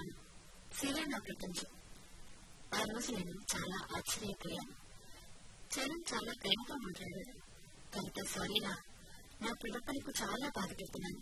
అనుకున్నాను సిరే నా ప్రపంచం ఆ రోజు నేను చాలా ఆశ్చర్యపోయాను చరణ్ చాలా ప్రేమగా మాట్లాడాడు కనుక సారీరా నా పిల్లపలకు చాలా బాధ పెడుతున్నాను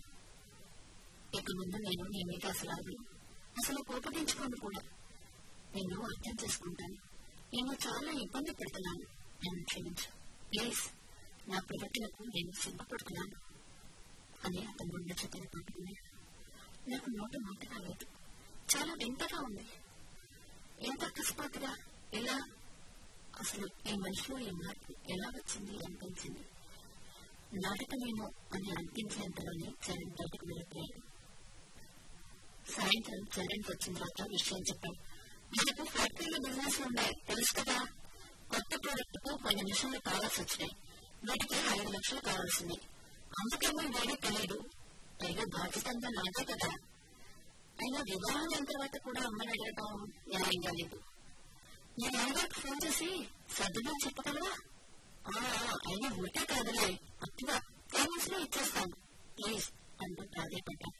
ఇక ముందు నేను నీ మీద అసలు ఆగను. అసలు కోపగించుకోను కూడా నేను అర్థం చేసుకుంటాను నేను చాలా ఇబ్బంది పెడుతున్నాను నన్ను క్షమించు ప్లీజ్ నా ప్రవర్తనకు నేను సిద్ధపడుతున్నాను అని అతను గుండె చేతులు పట్టుకున్నాడు నాకు నోట మాట రాలేదు చాలా వింతగా ఉంది ఎంత అకస్మాత్తుగా ఎలా అసలు ఈ మనిషిలో ఈ మార్పు ఎలా వచ్చింది అనిపించింది నాటకమేమో అని అనిపించేంతలోనే చరణ్ బయటకు వెళ్ళిపోయాడు సాయంత్రం చరణ్ వచ్చిన తర్వాత విషయం చెప్పాడు మనకు ఫ్యాక్టరీలో బిజినెస్ ఉన్నాయి తెలుసు కదా కొత్త ప్రోడక్ట్ కు కొన్ని మిషన్లు కావాల్సి వచ్చినాయి వీటికి ఐదు లక్షలు కావాల్సింది అందుకేమో వేరే తెలియదు పైగా బాధ్యతంగా నాదే కదా అయినా వివాహం అయిన తర్వాత కూడా అమ్మని అడగడం న్యాయంగా లేదు నేను నాన్నగారికి ఫోన్ చేసి సర్దుమని చెప్పగలవా ఆ, ఆ, అయినా ఊరికే కాదులే అట్టుగా ఫైనాన్స్ లో ఇచ్చేస్తాను ప్లీజ్ అంటూ ప్రాధాయపడ్డాను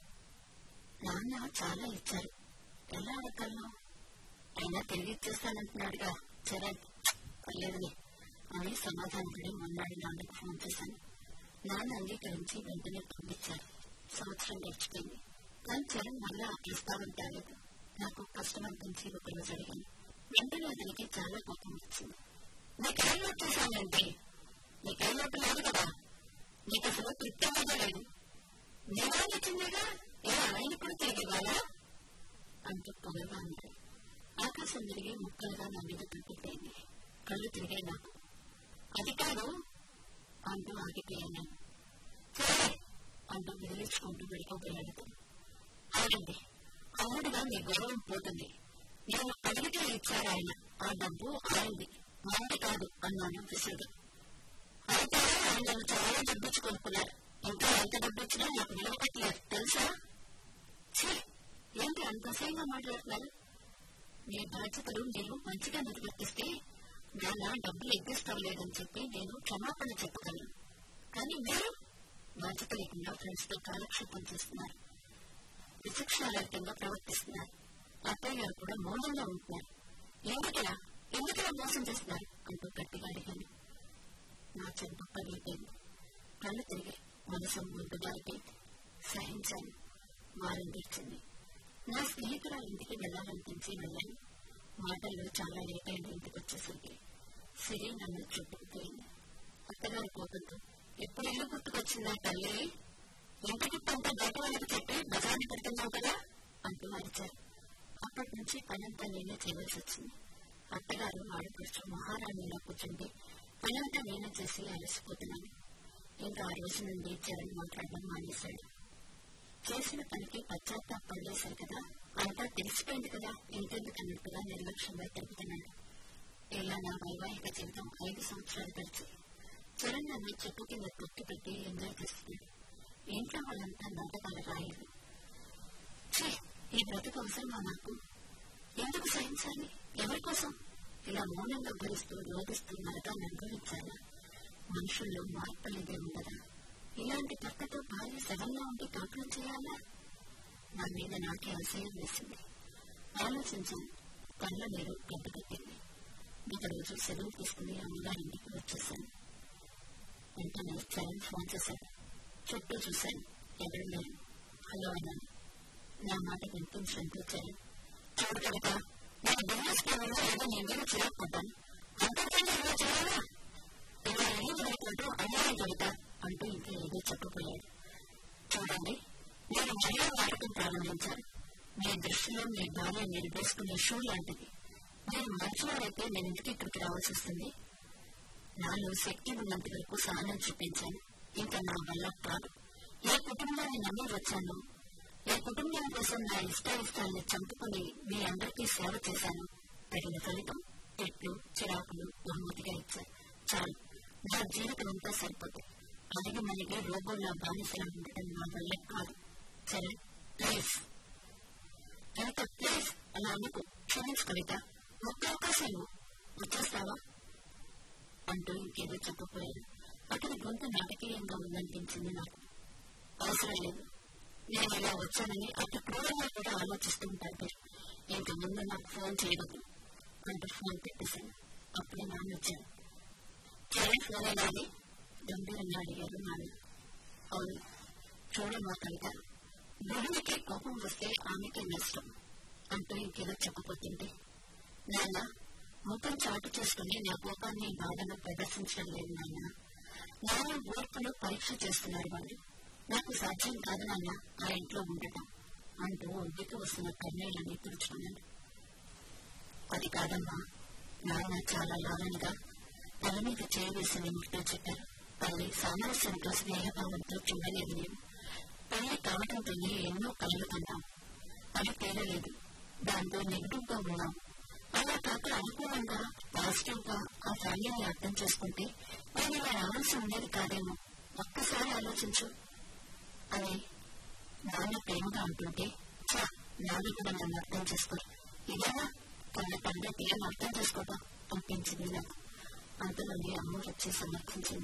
నాన్న చాలా ఇచ్చారు ఎలా అడగలను అయినా తిరిగి ఇచ్చేస్తానంటున్నాడుగా చరణ్ పర్లేదులే అని సమాధానపడి మొన్నాడు నాన్నకు ఫోన్ చేశాను నాన్న అంగీకరించి వెంటనే పంపించారు సంవత్సరం గడిచిపోయింది కానీ చరణ్ మళ్ళా ఆ ప్రస్తావన తేలేదు నాకు కష్టం అనిపించి ఒక రోజు అడిగాను వెంటనే అతనికి చాలా కోపం వచ్చింది నీకేం లోటు చేశానంటే నీకేం లోటు లేదు కదా నీకు అసలు తృప్తి కూడా లేదు నేనే ఇచ్చిందేగా ఏ ఆయన కూడా తిరిగి ఇవ్వాలా అంటూ పొగగా అన్నాడు ఆకాశం తిరిగి ముక్కలుగా నా మీద పడిపోయింది కళ్ళు తిరిగాయి నాకు అది కాదు అంటూ ఆగిపోయాను సరే అంటూ విదిలించుకుంటూ వెళ్ళిపోయాడు అతను అవునండి అమ్ముడుగా మీ గౌరవం పోతుంది నేను అడిగితే ఇచ్చారు ఆయన ఆ డబ్బు ఆయనది మనది కాదు అన్నాను విసురుగా అయితే ఆయన నన్ను చాలా డబ్బిచ్చి కొనుక్కున్నారు ఇంకా ఎంత డబ్బు ఇచ్చినా నాకు విలువ పెట్టలేదు తెలుసా ఛీ, ఏంటి అంత అసహ్యంగా మాట్లాడుతున్నారు మీ బాధ్యతలు మీరు మంచిగా నిర్వర్తిస్తే నాన్న డబ్బులు ఎగ్గిస్తలేదని చెప్పి నేను క్షమాపణ చెప్పగలను కానీ మీరు బాధ్యత లేకుండా ఫ్రెండ్స్ తో కాలక్షేపం చేస్తున్నారు విచక్షణారహితంగా ప్రవర్తిస్తున్నారు అత్తయ్య గారు కూడా మౌనంగా ఉంటున్నారు ఎందుకలా ఎందుకలా మోసం చేస్తున్నారు అంటూ గట్టిగా అడిగాను నా చెంప పగిలిపోయింది కళ్ళు తిరిగి మనసు ముందు దారిపోయింది సహించాను వారం తెచ్చింది నా స్నేహితురాల ఇంటికి వెళ్ళాలనిపించి వెళ్ళాను మాటల్లో చాలా లేట్ అయింది ఇంటికి వచ్చేసరికి సిరి నన్ను చుట్టుకుపోయింది అత్తగారి కోపంతో ఎప్పుడు ఇల్లు గుర్తుకొచ్చిందా తల్లి ఇంటికి పంట బయట వాళ్ళకి చెప్పి బజార్ని పెడుతున్నావు కదా అంటూ అరిచారు అప్పటి నుంచి పనంతా నేనే చేయవలసి వచ్చింది అత్తగారు ఆడపడుచు మహారాణిలా కూర్చుంటే పనంతా నేనే చేసి అలసిపోతున్నాను ఇంకా ఆ రోజు నుండి చరణ్ మాట్లాడడం మానేశాడు చేసిన పనికి పశ్చాత్తాపడలేశారు కదా అంతా తెలిసిపోయింది కదా ఇంకెందుకు అన్నట్టుగా నిర్లక్ష్యంగా తెలుపుతున్నాడు ఇలా నా వైవాహిక జీవితం ఐదు సంవత్సరాలు గడిచి చరణ్ నన్ను చెట్టు కింద తొక్కి పెట్టి ఎంజాయ్ చేస్తున్నాడు ఇంట్లో వాళ్ళంతా నాటకాల రాయలు ఛీ, ఈ బ్రతుకు అవసరమా నాకు ఎందుకు సహించాలి ఎవరి కోసం ఇలా మౌనంగా భరిస్తూ రోధిస్తూ నరకాన్ని అనుభవించాలా మనుషుల్లో మార్పు అనేది ఉండదా ఇలాంటి భర్తతో భార్య సగంగా ఉండి కాపురం చేయాలా నా మీద నాకే అసహ్యం వేసింది ఆలోచించాను కళ్ళ నీరు గడ్డకట్టింది ఒక రోజు సెలవు తీసుకుని అమ్మగారింటికి వచ్చేసాను వెంటనే చరణ్ ఫోన్ చేశాడు చుట్టూ చూశాను ఎవరు లేరు హలో అన్నాను నా మాట వినిపించడంతో చరణ్ చూడు కనుక నేను బిజినెస్ ప్లాన్ ఏదో నీ మీద చేయకపోతాను అంతకంటే ఇలా చేయాలా ఇలా ఏం జరుగుతుందో అన్యాయం జరుగుతా అంటూ ఇంకా ఏదో చెప్పబోయాడు చూడండి నేను మళ్ళీ నాటకం ప్రారంభించాను మీ దృష్టిలో మీ భార్య మీరు వేసుకునే షూ లాంటిది మీరు మంచివారైతే నేను ఇంటికి ఇక్కడికి రావాల్సి వస్తుంది నాలో శక్తి ఉన్నంత వరకు సహనం చూపించాను ఇంకా నా వల్ల కాదు ఏ కుటుంబాన్ని నమ్మి వచ్చాను ఏ కుటుంబం కోసం నా ఇష్టాయిష్టాన్ని చంపుకుని మీ అందరికీ సేవ చేశాను తగిన ఫలితం తిట్లు చిరాకులు బహుమతిగా ఇచ్చారు చాలు నా జీవితం అంతా సరిపోతుంది అడిగి మనకి రోబోలా బానిసలా ఉండటం నా వల్ల కాదు సరే ప్లీజ్ కవిత ప్లీజ్ అలా అనుకు క్షమించు కవిత ఒక్క అవకాశం ఇవ్వు. వచ్చేస్తావా అంటూ ఇంకేదో చెప్పపోయాడు అతని గొంతు నాటకీయంగా ఉందనిపించింది నాకు అవసరం లేదు నేను ఇలా వచ్చానని అతి క్రూరంగా కూడా ఆలోచిస్తూ ఉంటారు మీరు ఇంక ముందు నాకు ఫోన్ చేయవద్దు అంటూ ఫోన్ పెట్టేశాను అప్పుడే నాన్న వచ్చాను చరణ్ ఫోన్ అయినాది గంభీరంగా అడిగారు నాన్న అవును చూడమ్మా కవిత భూమికి కోపం వస్తే ఆమెకే నష్టం అంటూ ఇంకేదో చెప్పబోతుంటే నాన్న ముఖం చాటు చేసుకుని నా కోపాన్ని బాధను ప్రదర్శించడం లేదు నాన్న నాన్న ఓర్పును పరీక్ష చేస్తున్నారు వాళ్ళు నాకు సాధ్యం కాదు నాన్న ఆ ఇంట్లో ఉండటం అంటూ ఒడ్డుకు వస్తున్న కన్నీళ్ళని తుడుచుకున్నాను అది కాదమ్మా నాన్న చాలా లాలనగా తల మీద చేయవేసి నిమిట్తో చెప్పారు తల్లి సామరస్యంతో స్నేహభావంతో చూడలేదు నేను పెళ్లి కావడంతోనే ఎన్నో కలలు కన్నాం అది తేలలేదు దాంతో నెగిటివ్ గా ఉన్నాం అలా కాక అనుకూలంగా పాజిటివ్ గా ఆ ఫ్యామిలీని అర్థం చేసుకుంటే నేను ఇలా రావాల్సి ఉండేది కాదేమో ఒక్కసారి ఆలోచించు అని నాన్న ప్రేమగా అంటుంటే చా నాన్న కూడా నన్ను అర్థం చేసుకోరు ఇదేనా కన్న తండ్రి పిల్లలు అర్థం చేసుకోవడం అనిపించింది నాకు అంతలోనే అమ్మ వచ్చి సమర్థించింది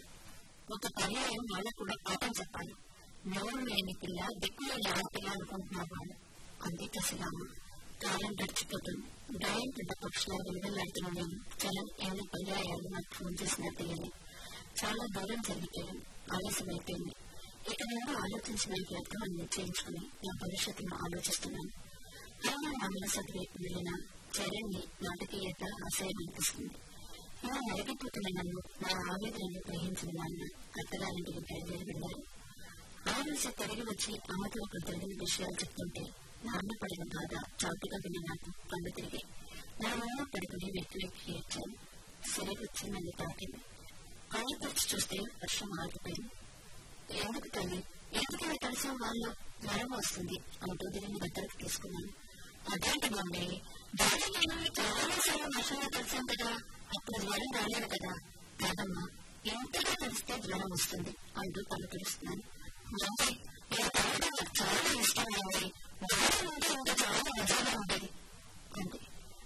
ఒక పర్యాయం వాళ్ళకు కూడా పాఠం చెప్పాలి నోరు లేని పిల్ల దిక్కులేని ఆడపిల్ల అనుకుంటున్నారు వాళ్ళు అంది కసిరామ కాలం గడిచిపోతుంది గాయం పెద్ద పక్షుల విడుదలాడుతున్న నేను చలం ఎన్ని పర్యాయాలు నాకు ఫోన్ చేసినా తెలియదు చాలా దూరం జరిగిపోయాను ఆలస్యం అయిపోయింది ఇక నేను ఆలోచించిన వ్యర్థాన్ని నిశ్చయించుకుని నా భవిష్యత్తును ఆలోచిస్తున్నాను అయినా నా మనసు వైపు వెళ్ళిన చరణ్ని నాటకీయత ఆశయం అనిపిస్తుంది ఇలా నలిగిపోతున్న నన్ను నా ఆవేదనను గ్రహించిన నాన్న అత్తగారింటికి బయలుదేరి వెళ్ళారు ఆ రోజు తిరిగి వచ్చి అమ్మతో ఒక జరిగిన విషయాలు చెప్తుంటే నాన్న పడిన బాధ చాటుగా విని నాకు కళ్ళు తిరిగి నా వల్ల పడుకుని వెక్కి వెక్కి ఏడ్చాను సరి వచ్చి నన్ను తాకింది కళ్ళు తెరిచి చూస్తే వర్షం ఆగిపోయింది ఎందుకు తల్లి ఎందుకని కలిసి వాళ్ళు జ్వరం వస్తుంది అంటూ దీనిని దగ్గరకు తీసుకున్నాను అదేంటి మమ్మీ డాడీ నేను చాలాసార్లు వర్షంలో కలిసాం కదా అప్పుడు జ్వరం రాలేదు కదా కాదమ్మా ఎంతగా కలిస్తే జ్వరం వస్తుంది అంటూ తల తెలుస్తున్నాను మమ్మీ ఇలా తాగడం నాకు చాలా ఇష్టం మమ్మీ జ్వరం ఉంటే ఇంకా చాలా మజాగా ఉండేది అంది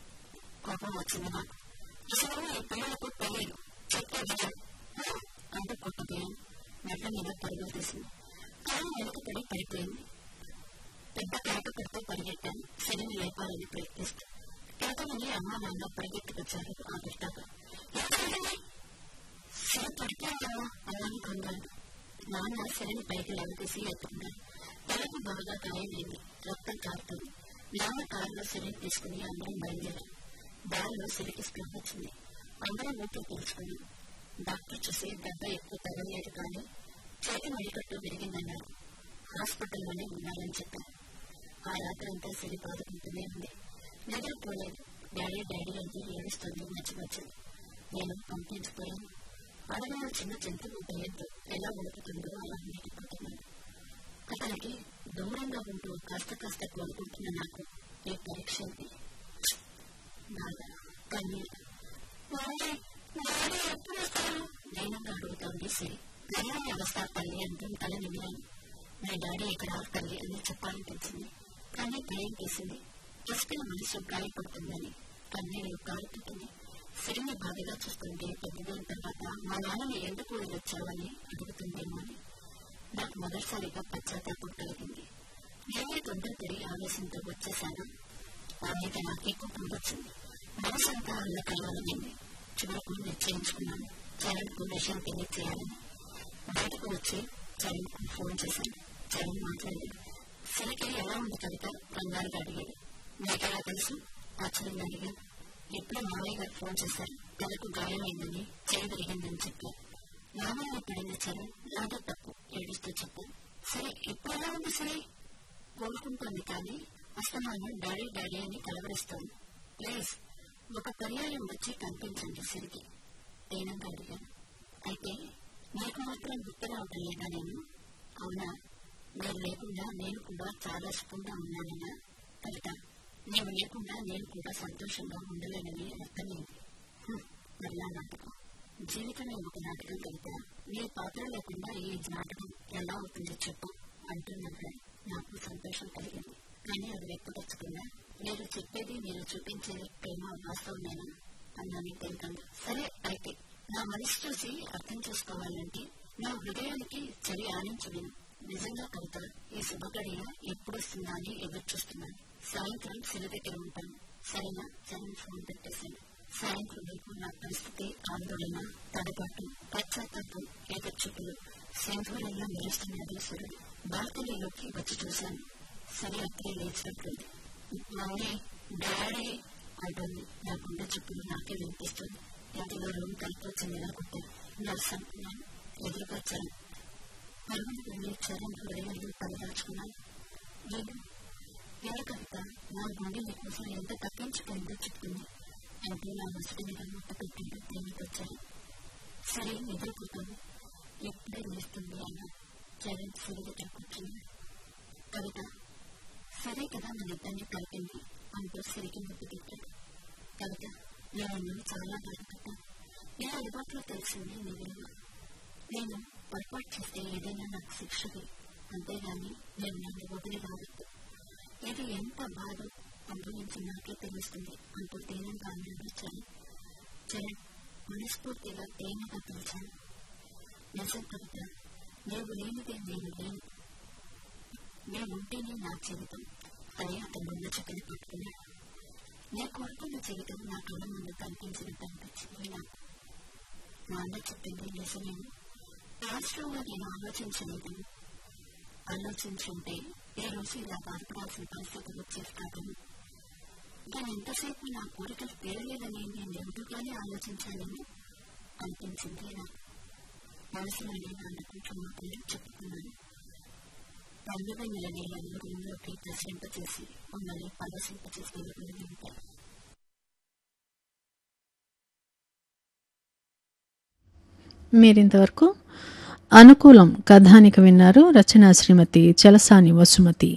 కోపం వచ్చింది నాకు అసలు ఈ పిల్లలకు తెలియదు చెప్తే విజయం అంటూ కొట్టుపోయాను మెట్ల మీద పరుగులు తీసింది కాలు వెనుకపడి పడిపోయింది పెద్ద కేక పెడుతూ పరిగెట్టాను శనిని లేపాలని ప్రయత్నిస్తూ కేకమని అమ్మ నాన్న పరిగెత్తుకొచ్చారు ఆ బిడ్డగా శని పడిపోయిందమ్మా అన్నాను కంగారు నాన్న శని పైకి లేవతీసి ఎత్తుకున్నారు తలకు బాగా గాయమైంది రక్తం కారుతుంది నాన్న కారులో శని తీసుకుని అందరం బయలుదేరాం దారిలో శనికి స్పృహ వచ్చింది అందరం ఊపిరి పీల్చుకున్నాం డాక్టర్ చూసి దెబ్బ ఎక్కువ తగలేదు కానీ చేతి మడికట్టు విరిగిందన్నారు హాస్పిటల్లోనే ఉన్నారని చెప్పారు ఆ రాత్రంతా సిరి బాధకుంటూనే ఉంది నిద్రపోలేదు డాడీ డాడీ అంటూ ఏడుస్తుంది మధ్య మధ్యలో నేను పంపించిపోయాను అడవిలో చిన్న జంతువు భయంతో ఎలా ఉడుకుతుందో అలా నీటిపోతున్నాను అతనికి దూరంగా ఉంటూ కాస్త కాస్త కోరుకుంటున్న నాకు ఈ పరీక్ష ఉంది బాగా కన్నీరు ఎప్పుడు వస్తారు దైనంగా అడుగుతోంది సిరి గర్వం వ్యవస్థ తల్లి అంటూ తల నిమిరాను నా డాడీ ఇక్కడ తల్లి అని చెప్పాలనిపించింది కానీ భయం వేసింది ఇసుకల మనసు గాయపడుతుందని కన్నీరు కారుతుంది సిరిని బాధగా చూస్తుంటే పెద్దదైన తర్వాత మా నాన్నని ఎందుకు వచ్చావని అడుగుతుందేమో అని నాకు మొదటిసారిగా పశ్చాత్తాపం కలిగింది నేనే తొందర తిరిగి ఆవేశంతో వచ్చేశాను ఆ మీద నాకే కోపం వచ్చింది మనసంతా అల్లకల్లోలమైంది చివరకు నిశ్చయించుకున్నాను చరణ్కు విషయం తెలియచేయాలని బయటకు వచ్చి చరణ్కు ఫోన్ చేశాను చరణ్ మాట్లాడాడు సిరికి ఎలా ఉంది కవిత కంగారుగా అడిగాడు నీకెలా తెలుసు ఆశ్చర్యంగా అడిగాను ఎప్పుడు మామయ్య గారు ఫోన్ చేశారు తలకు గాయమైందని చేయి విరిగిందని చెప్పారు మామయ్య పడింది చరణ్ నాదే తప్పు ఏడుస్తూ చెప్పాను సరే ఇప్పుడు ఎలా ఉంది సరే కోలుకుంటోంది కానీ అస్తమానం డాడీ డాడీ అని కలవరిస్తోంది ప్లీజ్ ఒక పర్యాయం వచ్చి కనిపించండి సిరికి దీనంగా అడిగాను అయితే నీకు మాత్రం గుర్తు రావటం లేదా నేను అవునా మీరు లేకుండా నేను కూడా చాలా సుఖంగా ఉన్నానన్నా కవిత నీవు లేకుండా నేను కూడా సంతోషంగా ఉండలేనని అర్థమైంది మరలా నాటకం జీవితమే ఒక నాటకం కవిత నీ పాత్ర లేకుండా ఈ నాటకం ఎలా అవుతుంది చెప్పు అంటున్నాడు నాకు సంతోషం కలిగింది కానీ అది వ్యక్తపరచకుండా మీరు చెప్పేది మీరు చూపించేది ప్రేమ వాస్తవమేనా అన్నాను తెలియకుండా సరే అయితే నా మనసు చూసి అర్థం చేసుకోవాలంటే నా హృదయానికి చలి ఆనించు నిజంగా కవిత ఈ శుభగడియ ఎప్పుడు వస్తుందా అని ఎదురు చూస్తున్నాను సాయంత్రం సిరి దగ్గర ఉంటాను సరేనా చరణ్ ఫోన్ పెట్టేశాను సాయంత్రం వైపు నా పరిస్థితి ఆందోళన తడబాటు పశ్చాత్తాపం ఎదుర్చూపులు సింధువులల్లా మెరుస్తున్నది సూర్యుడు బాల్కనీలోకి వచ్చి చూశాను సరి అప్పుడే లేచినట్లుంది మమ్మీ డాడీ అంటుంది నా గుండె చెప్పులు నాకే వినిపిస్తుంది ఇందులో రూమ్ కలిపి చిన్నగా కొట్టాను నా సంపూర్ణం ఎదురుగా చరణ్ పరుగులు వెళ్ళి చరణ్ హృదయంలో తలదాచుకున్నాను నేను ఎవరి కవిత నా గుండె నీకోసం ఎంత తప్పించుకుందో చెప్తుంది అంటూ నా ముసుగు మీద ముట్ట పెట్టింటూ ప్రేమకు వచ్చాను సరే నిద్రపోతాను ఎప్పుడే లేస్తుంది అన్న చరణ్ సిరి దగ్గర కూర్చున్నాను కవిత సరే కదా మన ఇద్దరిని కలిపింది అంటూ సిరికి ముద్దు పెట్టాడు కవిత నేను నిన్ను చాలా బాధపడ్డాను నీ అలవాట్లో తెలిసింది నీ విలువ నేను పొరపాటు చేస్తే ఏదైనా నాకు శిక్షది అంతేగాని నేను నన్ను వదిలి రావద్దు ఇది ఎంత బాధ అనుభవించి నాకే తెలుస్తుంది అంటూ దీనంగా అన్నాడు చరణ్ చరణ్ మనస్ఫూర్తిగా ప్రేమగా పిలిచాను నిజం కవిత నీవు లేనిదే నేను లేను నేనుంటేనే నా జీవితం అని అతను ఉన్న చెక్కని పట్టుకున్నాడు నేను కోరుకున్న జీవితం నా కళ్ళ ముందు కనిపించినట్టు అనిపించింది నాకు మా అన్న చెప్పింది నిజమేమో రాష్ట్రంలో నేను ఆలోచించలేదు ఆలోచించుంటే ఏ రోజు ఇలా బాధపడాల్సిన పరిస్థితి వచ్చేది కాదని నేను ఎంతసేపు నా కోరికలు తీరలేదని నేను ఎందుకుగానే ఆలోచించాలని అనిపించింది నాకు మనసులో నేను అనుకుంటూ మాటలు చెప్పుకున్నాను పండుగ నెల నీళ్ళని రూమ్లోకి ప్రసరింపచేసి మమ్మల్ని పరవశింపచేసి వెళ్ళి ఉంటారు మీరింతవరకు అనుకూలం కథానిక విన్నారు రచన శ్రీమతి చలసాని వసుమతి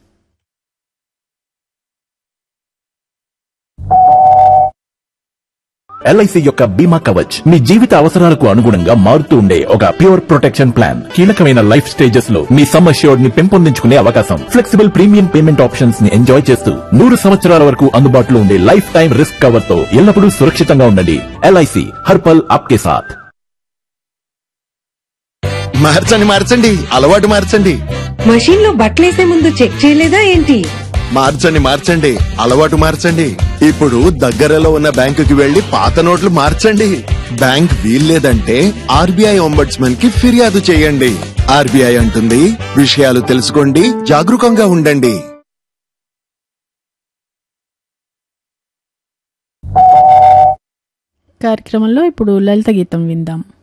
ఎల్ఐసి యొక్క బీమా కవచ్ మీ జీవిత అవసరాలకు అనుగుణంగా మారుతూ ఉండే ఒక ప్యూర్ ప్రొటెక్షన్ ప్లాన్ కీలకమైన లైఫ్ స్టేజెస్ లో మీ సమ్ అష్యూర్డ్ ని పెంపొందించుకునే అవకాశం ఫ్లెక్సిబుల్ ప్రీమియం పేమెంట్ ఆప్షన్స్ ని ఎంజాయ్ చేస్తూ నూరు సంవత్సరాల వరకు అందుబాటులో ఉండే లైఫ్ టైం రిస్క్ కవర్ తో ఎల్లప్పుడూ సురక్షితంగా ఉండండి ఎల్ఐసి హర్పల్ ఆప్కే సాథ్ మార్చండి మార్చండి అలవాటు మార్చండి మషీన్ లో బట్టలేసే ముందు చెక్ చేయలేదా ఏంటి మార్చండి మార్చండి అలవాటు మార్చండి ఇప్పుడు దగ్గరలో ఉన్న బ్యాంకుకి వెళ్లి పాత నోట్లు మార్చండి బ్యాంక్ వీల్లేదంటే ఆర్బీఐ ఒంబడ్స్మన్ కి ఫిర్యాదు చేయండి ఆర్బీఐ అంటుంది విషయాలు తెలుసుకోండి జాగరూకంగా ఉండండి కార్యక్రమంలో ఇప్పుడు లలిత గీతం విందాం